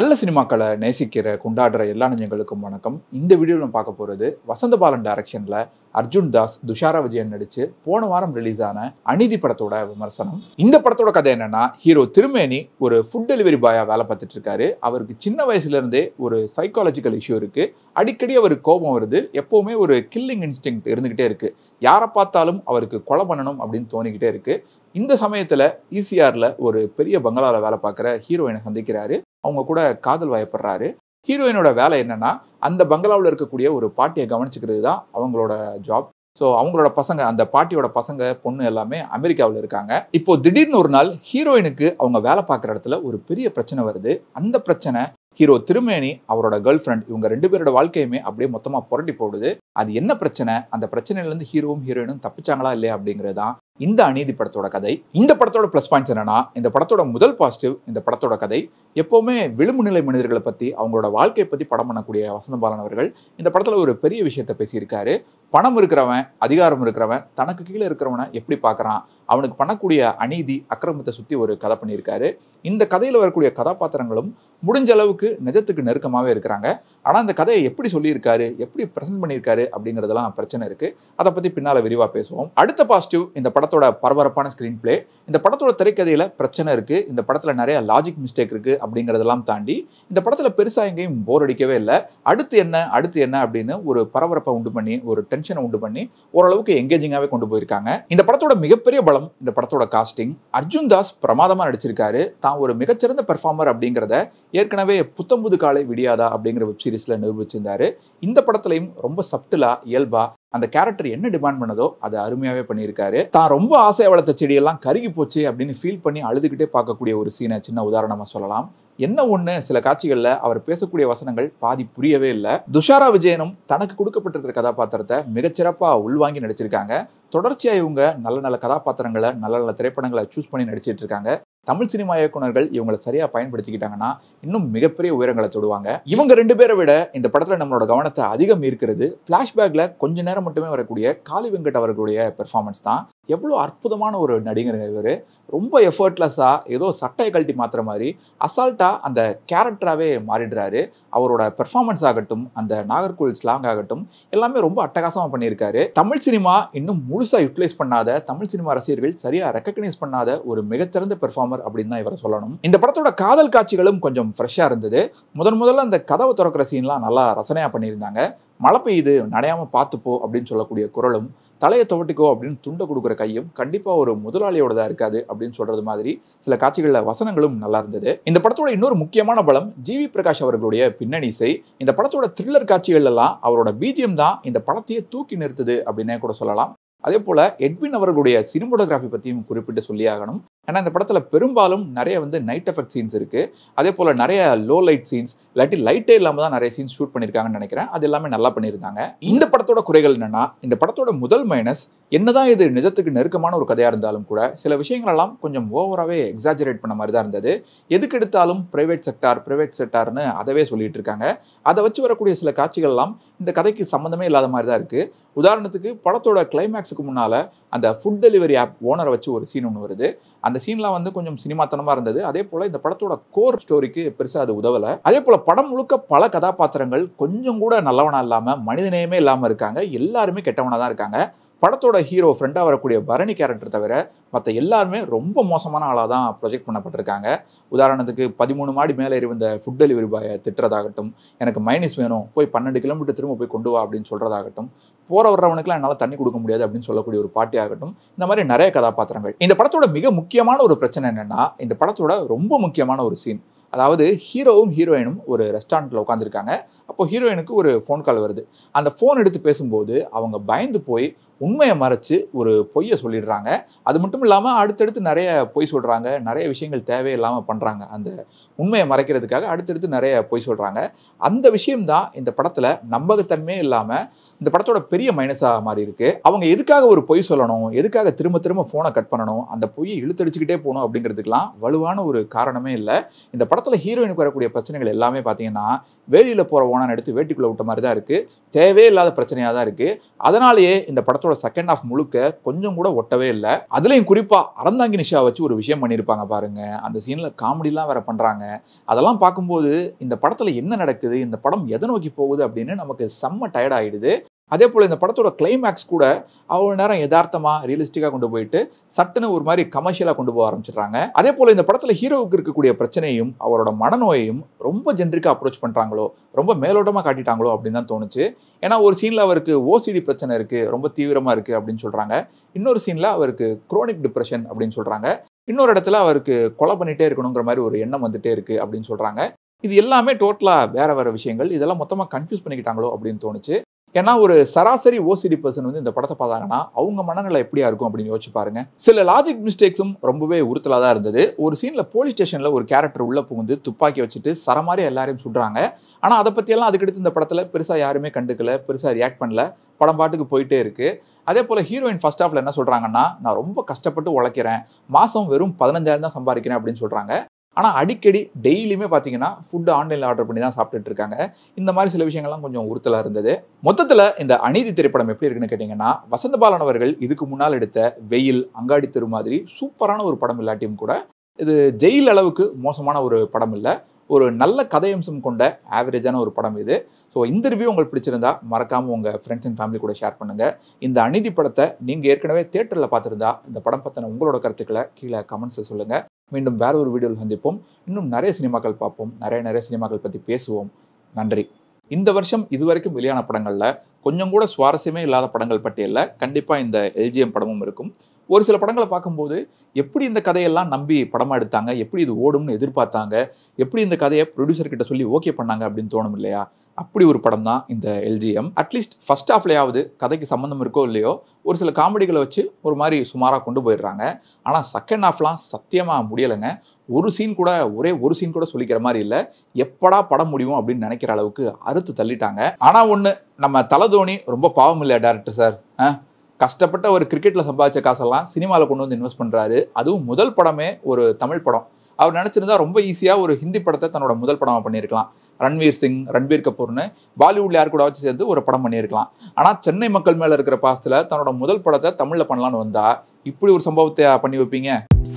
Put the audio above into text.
நல்ல சினிமாக்களை நேசிக்கிற கொண்டாடுற எல்லா நெஞ்சங்களுக்கும் வணக்கம் இந்த வீடியோவில் நம்ம பார்க்க போகிறது வசந்த பாலன் டைரக்ஷனில் அர்ஜுன் தாஸ் துஷாரா விஜயன் நடித்து போன வாரம் ரிலீஸ் ஆன அநீதி படத்தோட விமர்சனம் இந்த படத்தோட கதை என்னன்னா ஹீரோ திருமேனி ஒரு ஃபுட் டெலிவரி பாயா வேலை பார்த்துட்டு இருக்காரு அவருக்கு சின்ன வயசுல இருந்தே ஒரு சைக்காலஜிக்கல் இஷ்யூ இருக்கு அடிக்கடி அவருக்கு கோபம் வருது எப்பவுமே ஒரு கில்லிங் இன்ஸ்டிங் இருந்துகிட்டே இருக்கு யாரை பார்த்தாலும் அவருக்கு கொலை பண்ணணும் அப்படின்னு தோணிக்கிட்டே இருக்கு இந்த சமயத்தில் ஈசிஆரில் ஒரு பெரிய பங்களாவில் வேலை பார்க்குற ஹீரோயினை சந்திக்கிறாரு அவங்க கூட காதல் வயப்படுறாரு ஹீரோயினோட வேலை என்னன்னா அந்த பங்களாவில் இருக்கக்கூடிய ஒரு பாட்டியை கவனிச்சுக்கிறது தான் அவங்களோட ஜாப் ஸோ அவங்களோட பசங்க அந்த பாட்டியோட பசங்க பொண்ணு எல்லாமே அமெரிக்காவில் இருக்காங்க இப்போ திடீர்னு ஒரு நாள் ஹீரோயினுக்கு அவங்க வேலை பார்க்குற இடத்துல ஒரு பெரிய பிரச்சனை வருது அந்த பிரச்சனை ஹீரோ திருமேனி அவரோட கேர்ள் ஃப்ரெண்ட் இவங்க ரெண்டு பேரோட வாழ்க்கையுமே அப்படியே மொத்தமாக புரட்டி போடுது அது என்ன பிரச்சனை அந்த பிரச்சனையிலேருந்து ஹீரோவும் ஹீரோயினும் தப்பிச்சாங்களா இல்லையா அப்படிங்கிறது தான் இந்த அநீதி படத்தோட கதை இந்த படத்தோட ப்ளஸ் பாயிண்ட்ஸ் என்னன்னா இந்த படத்தோட முதல் பாசிட்டிவ் இந்த படத்தோட கதை எப்போவுமே விளிம்பு நிலை மனிதர்களை பற்றி அவங்களோட வாழ்க்கையை பற்றி படம் பண்ணக்கூடிய வசந்தபாலன் அவர்கள் இந்த படத்தில் ஒரு பெரிய விஷயத்தை பேசியிருக்காரு பணம் இருக்கிறவன் அதிகாரம் இருக்கிறவன் தனக்கு கீழே இருக்கிறவனை எப்படி பார்க்குறான் அவனுக்கு பண்ணக்கூடிய அநீதி அக்கிரமத்தை சுற்றி ஒரு கதை பண்ணியிருக்காரு இந்த கதையில் வரக்கூடிய கதாபாத்திரங்களும் முடிஞ்ச அளவுக்கு நிஜத்துக்கு நெருக்கமாகவே இருக்கிறாங்க ஆனால் அந்த கதையை எப்படி சொல்லியிருக்காரு எப்படி ப்ரெசென்ட் பண்ணியிருக்காரு அப்படிங்கிறதெல்லாம் பிரச்சனை இருக்குது அதை பற்றி பின்னால் விரிவாக பேசுவோம் அடுத்த பாசிட்டிவ் இந்த படத்தோட பரபரப்பான ஸ்க்ரீன் பிளே இந்த படத்தோட திரைக்கதையில் பிரச்சனை இருக்குது இந்த படத்தில் நிறைய லாஜிக் மிஸ்டேக் இருக்குது அப்படிங்கிறதெல்லாம் தாண்டி இந்த படத்தில் பெருசாக எங்கேயும் போர் அடிக்கவே இல்லை அடுத்து என்ன அடுத்து என்ன அப்படின்னு ஒரு பரபரப்பை உண்டு பண்ணி ஒரு டென்ஷனை உண்டு பண்ணி ஓரளவுக்கு எங்கேஜிங்காகவே கொண்டு போயிருக்காங்க இந்த படத்தோட மிகப்பெரிய பலம் இந்த படத்தோட காஸ்டிங் அர்ஜுன் தாஸ் பிரமாதமாக நடிச்சிருக்காரு தான் ஒரு மிகச்சிறந்த பெர்ஃபார்மர் அப்படிங்கிறத ஏற்கனவே புத்தம்புது காலை விடியாதா அப்படிங்கிற வெப் சீரிஸில் நிரூபிச்சிருந்தாரு இந்த படத்துலையும் ரொம்ப சப்டிலா இயல்பா அந்த கேரக்டர் என்ன டிமாண்ட் பண்ணதோ அதை அருமையாகவே பண்ணியிருக்காரு தான் ரொம்ப ஆசையை வளர்த்த செடியெல்லாம் கருகி போச்சு அப்படின்னு ஃபீல் பண்ணி அழுதுகிட்டே பார்க்கக்கூடிய ஒரு சீனை சின்ன உதாரணமாக சொல்லலாம் என்ன ஒன்று சில காட்சிகளில் அவர் பேசக்கூடிய வசனங்கள் பாதி புரியவே இல்லை துஷாரா விஜயனும் தனக்கு கொடுக்கப்பட்டிருக்கிற கதாபாத்திரத்தை மிகச்சிறப்பாக உள்வாங்கி நடிச்சிருக்காங்க தொடர்ச்சியாக இவங்க நல்ல நல்ல கதாபாத்திரங்களை நல்ல நல்ல திரைப்படங்களை சூஸ் பண்ணி நடிச்சிட்டு இருக்காங்க தமிழ் சினிமா இயக்குனர்கள் இவங்களை சரியாக பயன்படுத்திக்கிட்டாங்கன்னா இன்னும் மிகப்பெரிய உயரங்களை தொடுவாங்க இவங்க ரெண்டு பேரை விட இந்த படத்தில் நம்மளோட கவனத்தை அதிகம் ஈர்க்கிறது ஃப்ளாஷ்பேக்கில் கொஞ்ச நேரம் மட்டுமே வரக்கூடிய காளி வெங்கட் அவர்களுடைய பெர்ஃபார்மன்ஸ் தான் எவ்வளோ அற்புதமான ஒரு நடிகர் இவர் ரொம்ப எஃபர்ட்லெஸ்ஸாக ஏதோ சட்டையை கழட்டி மாற்றுற மாதிரி அசால்ட்டாக அந்த கேரக்டராகவே மாறிடுறாரு அவரோட பெர்ஃபார்மன்ஸ் ஆகட்டும் அந்த நாகர்கோவில் ஸ்லாங் ஆகட்டும் எல்லாமே ரொம்ப அட்டகாசமாக பண்ணியிருக்காரு தமிழ் சினிமா இன்னும் முழுசாக யூட்டிலைஸ் பண்ணாத தமிழ் சினிமா ரசிகர்கள் சரியாக ரெக்கக்னைஸ் பண்ணாத ஒரு மிகச்சிறந்த பெர்ஃபார்மர் அப்படின்னு தான் இவரை சொல்லணும் இந்த படத்தோட காதல் காட்சிகளும் கொஞ்சம் ஃப்ரெஷ்ஷாக இருந்தது முதன் முதல்ல அந்த கதவை திறக்கிற சீன்லாம் நல்லா ரசனையாக பண்ணியிருந்தாங்க மழை பெய்யுது நனையாமல் பார்த்துப்போ அப்படின்னு சொல்லக்கூடிய குரலும் தலையை துவட்டிக்கோ அப்படின்னு துண்டை கொடுக்குற கையும் கண்டிப்பாக ஒரு முதலாளியோடதா இருக்காது அப்படின்னு சொல்றது மாதிரி சில காட்சிகளில் வசனங்களும் நல்லா இருந்தது இந்த படத்தோட இன்னொரு முக்கியமான பலம் ஜிவி பிரகாஷ் அவர்களுடைய பின்னணி இசை இந்த படத்தோட த்ரில்லர் காட்சிகள் எல்லாம் அவரோட பீஜியம் தான் இந்த படத்தையே தூக்கி நிறுத்துது அப்படின்னே கூட சொல்லலாம் அதே போல எட்வின் அவர்களுடைய சினிமோட்டோகிராஃபி பற்றியும் குறிப்பிட்டு சொல்லி ஆகணும் ஏன்னா இந்த படத்தில் பெரும்பாலும் நிறைய வந்து நைட் எஃபெக்ட் சீன்ஸ் இருக்குது அதே போல் நிறைய லோ லைட் சீன்ஸ் இல்லாட்டி லைட்டே இல்லாமல் தான் நிறைய சீன்ஸ் ஷூட் பண்ணியிருக்காங்கன்னு நினைக்கிறேன் அது எல்லாமே நல்லா பண்ணியிருந்தாங்க இந்த படத்தோட குறைகள் என்னன்னா இந்த படத்தோட முதல் மைனஸ் என்னதான் இது நிஜத்துக்கு நெருக்கமான ஒரு கதையாக இருந்தாலும் கூட சில விஷயங்களெல்லாம் கொஞ்சம் ஓவராகவே எக்ஸாஜரேட் பண்ண மாதிரி தான் இருந்தது எதுக்கு எடுத்தாலும் ப்ரைவேட் செக்டார் ப்ரைவேட் செக்டார்னு அதவே சொல்லிட்டு இருக்காங்க அதை வச்சு வரக்கூடிய சில காட்சிகள்லாம் இந்த கதைக்கு சம்மந்தமே இல்லாத மாதிரி தான் இருக்குது உதாரணத்துக்கு படத்தோட கிளைமேக்ஸுக்கு முன்னால் அந்த ஃபுட் டெலிவரி ஆப் ஓனரை வச்சு ஒரு சீன் ஒன்று வருது அந்த சீன்லாம் வந்து கொஞ்சம் சினிமாத்தனமாக இருந்தது அதே போல் இந்த படத்தோட கோர் ஸ்டோரிக்கு பெருசாக அது உதவலை அதே போல் படம் முழுக்க பல கதாபாத்திரங்கள் கொஞ்சம் கூட நல்லவனா இல்லாமல் மனிதநேயமே இல்லாமல் இருக்காங்க எல்லாருமே கெட்டவனாக தான் இருக்காங்க படத்தோட ஹீரோ ஃப்ரெண்டாக வரக்கூடிய பரணி கேரக்டர் தவிர மற்ற எல்லாருமே ரொம்ப மோசமான ஆளாக தான் ப்ரொஜெக்ட் பண்ணப்பட்டிருக்காங்க உதாரணத்துக்கு பதிமூணு மாடி மேலே இருந்த ஃபுட் டெலிவரி பாயை திட்டுறதாகட்டும் எனக்கு மைனஸ் வேணும் போய் பன்னெண்டு கிலோமீட்டர் திரும்ப போய் கொண்டு வா அப்படின்னு சொல்கிறதாகட்டும் போகிற வர்றவனுக்குலாம் என்னால் தண்ணி கொடுக்க முடியாது அப்படின்னு சொல்லக்கூடிய ஒரு பாட்டி ஆகட்டும் இந்த மாதிரி நிறைய கதாபாத்திரங்கள் இந்த படத்தோட மிக முக்கியமான ஒரு பிரச்சனை என்னென்னா இந்த படத்தோட ரொம்ப முக்கியமான ஒரு சீன் அதாவது ஹீரோவும் ஹீரோயினும் ஒரு ரெஸ்டாரண்ட்டில் உட்காந்துருக்காங்க அப்போ ஹீரோயினுக்கு ஒரு ஃபோன் கால் வருது அந்த ஃபோன் எடுத்து பேசும்போது அவங்க பயந்து போய் உண்மையை மறைச்சு ஒரு பொய்யை சொல்லிடுறாங்க அது மட்டும் இல்லாமல் அடுத்தடுத்து நிறைய பொய் சொல்கிறாங்க நிறைய விஷயங்கள் தேவையில்லாமல் பண்ணுறாங்க அந்த உண்மையை மறைக்கிறதுக்காக அடுத்தடுத்து நிறைய பொய் சொல்கிறாங்க அந்த விஷயம்தான் இந்த படத்தில் நம்பகத்தன்மையே இல்லாமல் இந்த படத்தோட பெரிய மைனஸாக மாறி இருக்கு அவங்க எதுக்காக ஒரு பொய் சொல்லணும் எதுக்காக திரும்ப திரும்ப ஃபோனை கட் பண்ணணும் அந்த பொய்யை இழுத்தடிச்சுக்கிட்டே போகணும் அப்படிங்கிறதுக்கெலாம் வலுவான ஒரு காரணமே இல்லை இந்த படத்தில் படத்தில் ஹீரோயினுக்கு வரக்கூடிய பிரச்சனைகள் எல்லாமே பார்த்தீங்கன்னா வேலியில் போகிற ஓனான் எடுத்து வேட்டிக்குள்ளே விட்ட மாதிரி தான் இருக்குது தேவையே இல்லாத பிரச்சனையாக தான் இருக்குது அதனாலேயே இந்த படத்தோட செகண்ட் ஹாஃப் முழுக்க கொஞ்சம் கூட ஒட்டவே இல்லை அதுலேயும் குறிப்பாக அறந்தாங்கி நிஷா வச்சு ஒரு விஷயம் பண்ணியிருப்பாங்க பாருங்க அந்த சீனில் காமெடிலாம் வேற பண்ணுறாங்க அதெல்லாம் பார்க்கும்போது இந்த படத்தில் என்ன நடக்குது இந்த படம் எதை நோக்கி போகுது அப்படின்னு நமக்கு செம்ம டயர்ட் ஆகிடுது அதே போல் இந்த படத்தோட கிளைமேக்ஸ் கூட அவ்வளோ நேரம் யதார்த்தமாக ரியலிஸ்டிக்காக கொண்டு போயிட்டு சட்டுன்னு ஒரு மாதிரி கமர்ஷியலாக கொண்டு போக ஆரம்பிச்சிடுறாங்க அதே போல் இந்த படத்தில் ஹீரோவுக்கு இருக்கக்கூடிய பிரச்சனையும் அவரோட மனநோயையும் ரொம்ப ஜென்ரிக்காக அப்ரோச் பண்ணுறாங்களோ ரொம்ப மேலோட்டமாக காட்டிட்டாங்களோ அப்படின்னு தான் தோணுச்சு ஏன்னா ஒரு சீனில் அவருக்கு ஓசிடி பிரச்சனை இருக்குது ரொம்ப தீவிரமாக இருக்குது அப்படின்னு சொல்கிறாங்க இன்னொரு சீனில் அவருக்கு குரோனிக் டிப்ரெஷன் அப்படின்னு சொல்கிறாங்க இன்னொரு இடத்துல அவருக்கு கொலை பண்ணிகிட்டே இருக்கணுங்கிற மாதிரி ஒரு எண்ணம் வந்துட்டே இருக்குது அப்படின்னு சொல்கிறாங்க இது எல்லாமே டோட்டலாக வேற வேற விஷயங்கள் இதெல்லாம் மொத்தமாக கன்ஃபியூஸ் பண்ணிக்கிட்டாங்களோ அப்படின்னு தோணுச்சு ஏன்னா ஒரு சராசரி ஓசிடி பர்சன் வந்து இந்த படத்தை பார்த்தாங்கன்னா அவங்க மனநிலை எப்படியா இருக்கும் அப்படின்னு யோசிச்சு பாருங்க சில லாஜிக் மிஸ்டேக்ஸும் ரொம்பவே உறுத்தலாக தான் இருந்தது ஒரு சீனில் போலீஸ் ஸ்டேஷனில் ஒரு கேரக்டர் உள்ள புகுந்து துப்பாக்கி வச்சுட்டு சரமாரி எல்லாரையும் சுடுறாங்க ஆனால் அதை பற்றியெல்லாம் அதுக்கடுத்து இந்த படத்தில் பெருசாக யாருமே கண்டுக்கல பெருசாக ரியாக்ட் பண்ணல படம் பாட்டுக்கு போயிட்டே இருக்கு அதே போல் ஹீரோயின் ஃபர்ஸ்ட் ஹாஃப்ல என்ன சொல்கிறாங்கன்னா நான் ரொம்ப கஷ்டப்பட்டு உழைக்கிறேன் மாதம் வெறும் பதினஞ்சாயிரம் தான் சம்பாதிக்கிறேன் அப்படின்னு சொல்கிறாங்க ஆனால் அடிக்கடி டெய்லியுமே பார்த்தீங்கன்னா ஃபுட்டு ஆன்லைனில் ஆர்டர் பண்ணி தான் சாப்பிட்டுட்டு இருக்காங்க இந்த மாதிரி சில விஷயங்கள்லாம் கொஞ்சம் உறுத்தலாக இருந்தது மொத்தத்தில் இந்த அநீதி திரைப்படம் எப்படி இருக்குன்னு கேட்டிங்கன்னா வசந்தபாலன் அவர்கள் இதுக்கு முன்னால் எடுத்த வெயில் அங்காடி தெரு மாதிரி சூப்பரான ஒரு படம் இல்லாட்டியும் கூட இது ஜெயில் அளவுக்கு மோசமான ஒரு படம் இல்லை ஒரு நல்ல கதையம்சம் கொண்ட ஆவரேஜான ஒரு படம் இது ஸோ இந்த ரிவ்யூ உங்களுக்கு பிடிச்சிருந்தா மறக்காமல் உங்கள் ஃப்ரெண்ட்ஸ் அண்ட் ஃபேமிலி கூட ஷேர் பண்ணுங்கள் இந்த அநீதி படத்தை நீங்கள் ஏற்கனவே தேட்டரில் பார்த்துருந்தா இந்த படம் பற்றின உங்களோட கருத்துக்களை கீழே கமெண்ட்ஸில் சொல்லுங்கள் மீண்டும் வேற ஒரு வீடியோவில் சந்திப்போம் இன்னும் நிறைய சினிமாக்கள் பார்ப்போம் நிறைய நிறைய சினிமாக்கள் பற்றி பேசுவோம் நன்றி இந்த வருஷம் இதுவரைக்கும் வெளியான படங்களில் கொஞ்சம் கூட சுவாரஸ்யமே இல்லாத படங்கள் பட்டியலில் கண்டிப்பாக இந்த எல்ஜிஎம் படமும் இருக்கும் ஒரு சில படங்களை பார்க்கும்போது எப்படி இந்த கதையெல்லாம் நம்பி படமாக எடுத்தாங்க எப்படி இது ஓடும்னு எதிர்பார்த்தாங்க எப்படி இந்த கதையை ப்ரொடியூசர் கிட்ட சொல்லி ஓகே பண்ணாங்க அப்படின்னு தோணும் இல்லையா அப்படி ஒரு படம் தான் இந்த எல்ஜிஎம் அட்லீஸ்ட் ஃபர்ஸ்ட் ஹாஃப்லையாவது கதைக்கு சம்மந்தம் இருக்கோ இல்லையோ ஒரு சில காமெடிகளை வச்சு ஒரு மாதிரி சுமாராக கொண்டு போயிடுறாங்க ஆனால் செகண்ட் ஹாஃப்லாம் சத்தியமாக முடியலைங்க ஒரு சீன் கூட ஒரே ஒரு சீன் கூட சொல்லிக்கிற மாதிரி இல்லை எப்படா படம் முடியும் அப்படின்னு நினைக்கிற அளவுக்கு அறுத்து தள்ளிட்டாங்க ஆனால் ஒன்று நம்ம தலை தோனி ரொம்ப பாவம் இல்லையா டேரக்டர் சார் ஆ கஷ்டப்பட்ட ஒரு கிரிக்கெட்டில் சம்பாதிச்ச காசெல்லாம் சினிமாவில் கொண்டு வந்து இன்வெஸ்ட் பண்ணுறாரு அதுவும் முதல் படமே ஒரு தமிழ் படம் அவர் நினச்சிருந்தா ரொம்ப ஈஸியாக ஒரு ஹிந்தி படத்தை தன்னோட முதல் படமாக பண்ணியிருக்கலாம் ரன்வீர் சிங் ரன்பீர் கபூர்னு பாலிவுட்ல யார் கூட வச்சு சேர்ந்து ஒரு படம் பண்ணியிருக்கலாம் ஆனால் சென்னை மக்கள் மேலே இருக்கிற பாசத்தில் தன்னோட முதல் படத்தை தமிழில் பண்ணலான்னு வந்தா இப்படி ஒரு சம்பவத்தை பண்ணி வைப்பீங்க